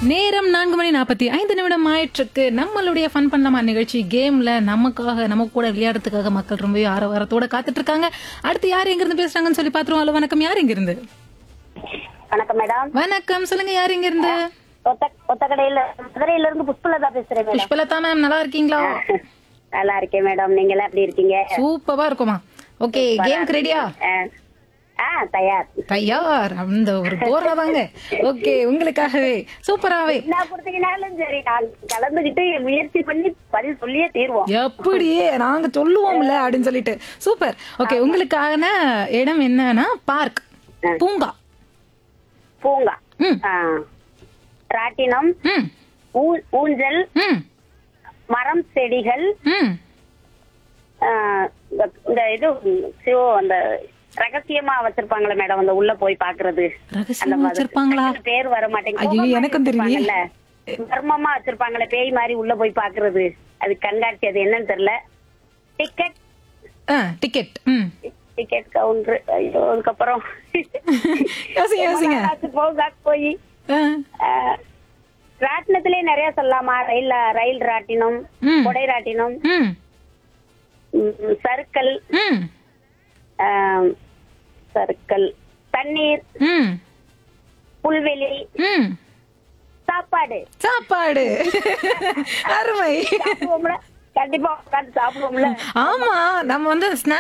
நேரம் நான்கு மணி நாற்பத்தி ஐந்து நிமிடம் ஆயிற்றுக்கு நம்மளுடைய ஃபன் பண்ணலாமா நிகழ்ச்சி கேம்ல நமக்காக நம்ம கூட விளையாடுறதுக்காக மக்கள் ரொம்பவே ஆரவாரத்தோட காத்துட்டு இருக்காங்க அடுத்து யார் எங்க இருந்து பேசுறாங்கன்னு சொல்லி பாத்துருவோம் ஹலோ வணக்கம் யார் எங்க இருந்து வணக்கம் மேடம் வணக்கம் சொல்லுங்க யார் எங்க இருந்து ஒத்த ஒத்தக்கடையில மதுரையில இருந்து புஷ்பலதா பேசுறேன் மேடம் புஷ்பலதா மேம் நல்லா இருக்கீங்களா நல்லா இருக்கேன் மேடம் நீங்க எல்லாம் எப்படி இருக்கீங்க சூப்பரா இருக்குமா ஓகே கேம்க்கு ரெடியா அஹ், ஆ தயார் தயார் அந்த ஒரு போர்ல தாங்க ஓகே உங்களுக்காகவே சூப்பராவே என்ன கொடுத்தீங்கனாலும் சரி நான் கலந்துகிட்டு முயற்சி பண்ணி பதில் சொல்லியே தீர்வோம் எப்படியே நாங்க சொல்லுவோம்ல அப்படின்னு சொல்லிட்டு சூப்பர் ஓகே உங்களுக்கான இடம் என்னன்னா பார்க் பூங்கா பூங்கா ம் ஆ, ராட்டினம் ம் ஊ- ஊஞ்சல் ம் மரம் செடிகள் ம் ஆ, இந்த- இந்த இது சிவ அந்த ரகசியமா வச்சிருப்பாங்களே மேடம் அந்த உள்ள போய் பாக்குறது அந்த ரகசியமா மாதிரி. வச்சிருப்பாங்களா டக்குனு பேர் வர மாட்டேங்குது ஐயோ, கோபமா எனக்கும் தெரியலையே. வச்சிருப்பாங்கல்ல. மர்மமா வச்சிருப்பாங்களே பேய் மாதிரி உள்ள போய் பாக்குறது அது கண்காட்சி அது என்னன்னு தெரியல டிக்கெட் ஆ டிக்கெட் ம் டிக்கெட் கவுண்டர் ஐயோ அதுக்கப்புறம் யோசிங்க யோசிங்க போக போய் ஆ, ராட்டினத்திலே நிறைய சொல்லலாமா ரயில் ரயில் ராட்டினம் ம். கொடை ராட்டினம் ம் ம், சறுக்கல் ம் ஆம், சறுக்கல் தண்ணீர் ம் புல்வெளி ம் சாப்பாடு சாப்பாடு அருமை சாப்பிடுவோம்ல கண்டிப்பா உட்காந்து சாப்பிடுவோம்ல ஆமா நம்ம வந்து ஸ்நாக்ஸ்